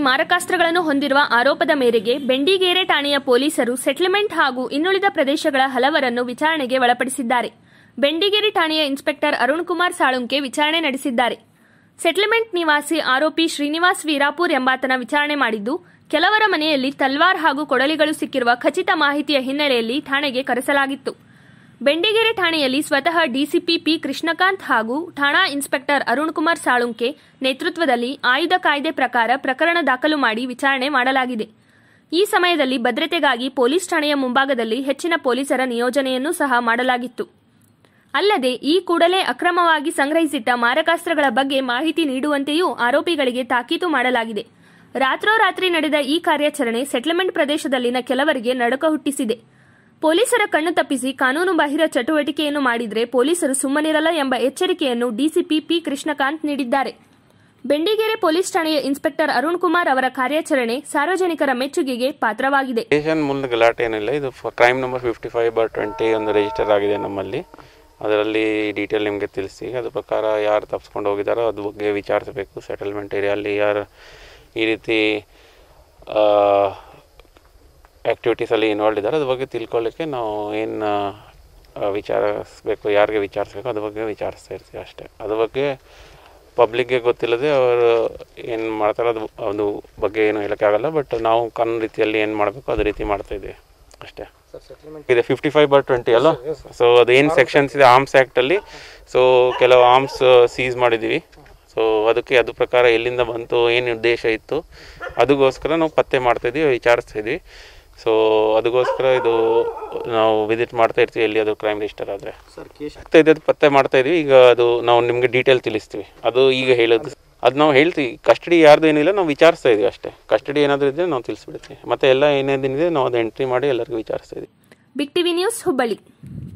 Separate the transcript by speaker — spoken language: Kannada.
Speaker 1: ಮಾರಕಾಸ್ತ್ರಗಳನ್ನು ಹೊಂದಿರುವ ಆರೋಪದ ಮೇರೆಗೆ ಬೆಂಡಿಗೇರೆ ಠಾಣೆಯ ಪೊಲೀಸರು ಸೆಟ್ಲ್ಮೆಂಟ್ ಹಾಗೂ ಇನ್ನುಳಿದ ಪ್ರದೇಶಗಳ ಹಲವರನ್ನು ವಿಚಾರಣೆಗೆ ಒಳಪಡಿಸಿದ್ದಾರೆ ಬೆಂಡಿಗೇರಿ ಠಾಣೆಯ ಇನ್ಸ್ಪೆಕ್ಟರ್ ಅರುಣ್ ಕುಮಾರ್ ಸಾಳುಂಕೆ ವಿಚಾರಣೆ ನಡೆಸಿದ್ದಾರೆ ಸೆಟ್ಲ್ಮೆಂಟ್ ನಿವಾಸಿ ಆರೋಪಿ ಶ್ರೀನಿವಾಸ್ ವೀರಾಪುರ್ ಎಂಬಾತನ ವಿಚಾರಣೆ ಮಾಡಿದ್ದು ಕೆಲವರ ಮನೆಯಲ್ಲಿ ತಲ್ವಾರ್ ಹಾಗೂ ಕೊಡಲಿಗಳು ಸಿಕ್ಕಿರುವ ಖಚಿತ ಮಾಹಿತಿಯ ಹಿನ್ನೆಲೆಯಲ್ಲಿ ಠಾಣೆಗೆ ಕರೆಸಲಾಗಿತ್ತು ಬೆಂಡಿಗೆರೆ ಠಾಣೆಯಲ್ಲಿ ಸ್ವತಃ ಡಿಸಿಪಿ ಪಿ ಕೃಷ್ಣಕಾಂತ್ ಹಾಗೂ ಠಾಣಾ ಇನ್ಸ್ಪೆಕ್ಟರ್ ಅರುಣ್ ಕುಮಾರ್ ಸಾಳುಂಕೆ ನೇತೃತ್ವದಲ್ಲಿ ಆಯುಧ ಕಾಯ್ದೆ ಪ್ರಕಾರ ಪ್ರಕರಣ ದಾಖಲು ಮಾಡಿ ವಿಚಾರಣೆ ಮಾಡಲಾಗಿದೆ ಈ ಸಮಯದಲ್ಲಿ ಭದ್ರತೆಗಾಗಿ ಪೊಲೀಸ್ ಠಾಣೆಯ ಮುಂಭಾಗದಲ್ಲಿ ಹೆಚ್ಚಿನ ಪೊಲೀಸರ ನಿಯೋಜನೆಯನ್ನೂ ಸಹ ಮಾಡಲಾಗಿತ್ತು ಅಲ್ಲದೆ ಈ ಕೂಡಲೇ ಅಕ್ರಮವಾಗಿ ಸಂಗ್ರಹಿಸಿಟ್ಟ ಮಾರಕಾಸ್ತ್ರಗಳ ಬಗ್ಗೆ ಮಾಹಿತಿ ನೀಡುವಂತೆಯೂ ಆರೋಪಿಗಳಿಗೆ ತಾಕೀತು ಮಾಡಲಾಗಿದೆ ರಾತ್ರೋರಾತ್ರಿ ನಡೆದ ಈ ಕಾರ್ಯಾಚರಣೆ ಸೆಟ್ಲ್ಮೆಂಟ್ ಪ್ರದೇಶದಲ್ಲಿನ ಕೆಲವರಿಗೆ ನಡುಕ ಹುಟ್ಟಿಸಿದೆ ಪೊಲೀಸರ ಕಣ್ಣು ತಪ್ಪಿಸಿ ಕಾನೂನು ಬಾಹಿರ ಚಟುವಟಿಕೆಯನ್ನು ಮಾಡಿದರೆ ಪೊಲೀಸರು ಸುಮ್ಮನಿರಲ್ಲ ಎಂಬ ಎಚ್ಚರಿಕೆಯನ್ನು ಡಿಸಿಪಿ ಪಿ ಕೃಷ್ಣಕಾಂತ್ ನೀಡಿದ್ದಾರೆ ಬೆಂಡಿಗೆರೆ ಪೊಲೀಸ್ ಠಾಣೆಯ ಇನ್ಸ್ಪೆಕ್ಟರ್ ಅರುಣ್ ಕುಮಾರ್ ಅವರ ಕಾರ್ಯಾಚರಣೆ ಸಾರ್ವಜನಿಕರ ಮೆಚ್ಚುಗೆಗೆ ಪಾತ್ರವಾಗಿದೆ
Speaker 2: ಸ್ಟೇಷನ್ ಮುಂದೆ ಗಲಾಟೆ ಏನಿಲ್ಲ ಇದು crime number fifty five bar twenty ಒಂದು ರಿಜಿಸ್ಟರ್ ಆಗಿದೆ ನಮ್ಮಲ್ಲಿ ಅದರಲ್ಲಿ ಡೀಟೇಲ್ ನಿಮಗೆ ತಿಳಿಸಿ ಅದ್ರ ಪ್ರಕಾರ ಯಾರು ತಪ್ಪಿಸ್ಕೊಂಡು ಹೋಗಿದ್ದಾರೋ ಅದ್ರ ಬಗ್ಗೆ ವಿಚಾರಿಸಬೇಕು ಸೆಟಲ್ಮೆಂಟ್ ಏರಿಯಲ್ಲಿ ಯಾರು ಈ ರೀತಿ ಆ್ಯಕ್ಟಿವಿಟೀಸಲ್ಲಿ ಇನ್ವಾಲ್ವ್ ಇದ್ದಾರೆ ಅದ್ರ ಬಗ್ಗೆ ತಿಳ್ಕೊಳ್ಳಿಕ್ಕೆ ನಾವು ಏನು ವಿಚಾರಿಸ್ಬೇಕು ಯಾರಿಗೆ ವಿಚಾರಿಸ್ಬೇಕು ಅದ್ರ ಬಗ್ಗೆ ವಿಚಾರಿಸ್ತಾ ಇರ್ತೀವಿ ಅಷ್ಟೇ ಅದ್ರ ಬಗ್ಗೆ ಪಬ್ಲಿಕ್ಗೆ ಗೊತ್ತಿಲ್ಲದೆ ಅವರು ಏನು ಮಾಡ್ತಾರೋ ಅದು ಅದು ಬಗ್ಗೆ ಏನು ಹೇಳೋಕ್ಕಾಗಲ್ಲ ಬಟ್ ನಾವು ಕಾನೂನು ರೀತಿಯಲ್ಲಿ ಏನು ಮಾಡಬೇಕು ಅದೇ ರೀತಿ ಮಾಡ್ತಾ ಇದ್ದೀವಿ ಅಷ್ಟೇ ಇದೆ ಫಿಫ್ಟಿ ಫೈವ್ ಬರ್ ಟ್ವೆಂಟಿ ಅಲ್ಲ ಸೊ ಅದೇನು ಸೆಕ್ಷನ್ಸ್ ಇದೆ ಆರ್ಮ್ಸ್ ಆ್ಯಕ್ಟಲ್ಲಿ ಸೊ ಕೆಲವು ಆರ್ಮ್ಸ್ ಸೀಸ್ ಮಾಡಿದ್ದೀವಿ ಸೊ ಅದಕ್ಕೆ ಅದು ಪ್ರಕಾರ ಎಲ್ಲಿಂದ ಬಂತು ಏನು ಉದ್ದೇಶ ಇತ್ತು ಅದಕ್ಕೋಸ್ಕರ ನಾವು ಪತ್ತೆ ಮಾಡ್ತಾಯಿದ್ವಿ ವಿಚಾರಿಸ್ತಾ ಇದ್ವಿ ಸೊ ಅದಕ್ಕೋಸ್ಕರ ಇದು ನಾವು ವಿಸಿಟ್ ಮಾಡ್ತಾ ಇರ್ತೀವಿ ಎಲ್ಲಿ ಅದು ಕ್ರೈಮ್ ರಿಜಿಸ್ಟರ್ ಆದರೆ ಆಗ್ತಾ ಇದೆ ಅದು ಪತ್ತೆ ಮಾಡ್ತಾ ಇದೀವಿ ಈಗ ಅದು ನಾವು ನಿಮಗೆ ಡೀಟೇಲ್ ತಿಳಿಸ್ತೀವಿ ಅದು ಈಗ ಹೇಳೋದು ಅದು ನಾವು ಹೇಳ್ತೀವಿ ಕಸ್ಟಡಿ ಯಾರ್ದು ಏನಿಲ್ಲ ನಾವು ವಿಚಾರಿಸ್ತಾ ಇದೀವಿ ಅಷ್ಟೇ ಕಸ್ಟಡಿ ಏನಾದರೂ ಇದ್ದರೆ ನಾವು ತಿಳಿಸ್ಬಿಡ್ತೀವಿ ಮತ್ತೆ ಎಲ್ಲ ಏನೇನಿದೆ ನಾವು ಅದು ಎಂಟ್ರಿ ಮಾಡಿ ಎಲ್ಲರಿಗೂ ವಿಚಾರಿಸ್ತಾ ಇದೀವಿ
Speaker 1: ಬಿಗ್ ಟಿವಿ ನ್ಯೂಸ್ ಹುಬ್ಬಳ್ಳಿ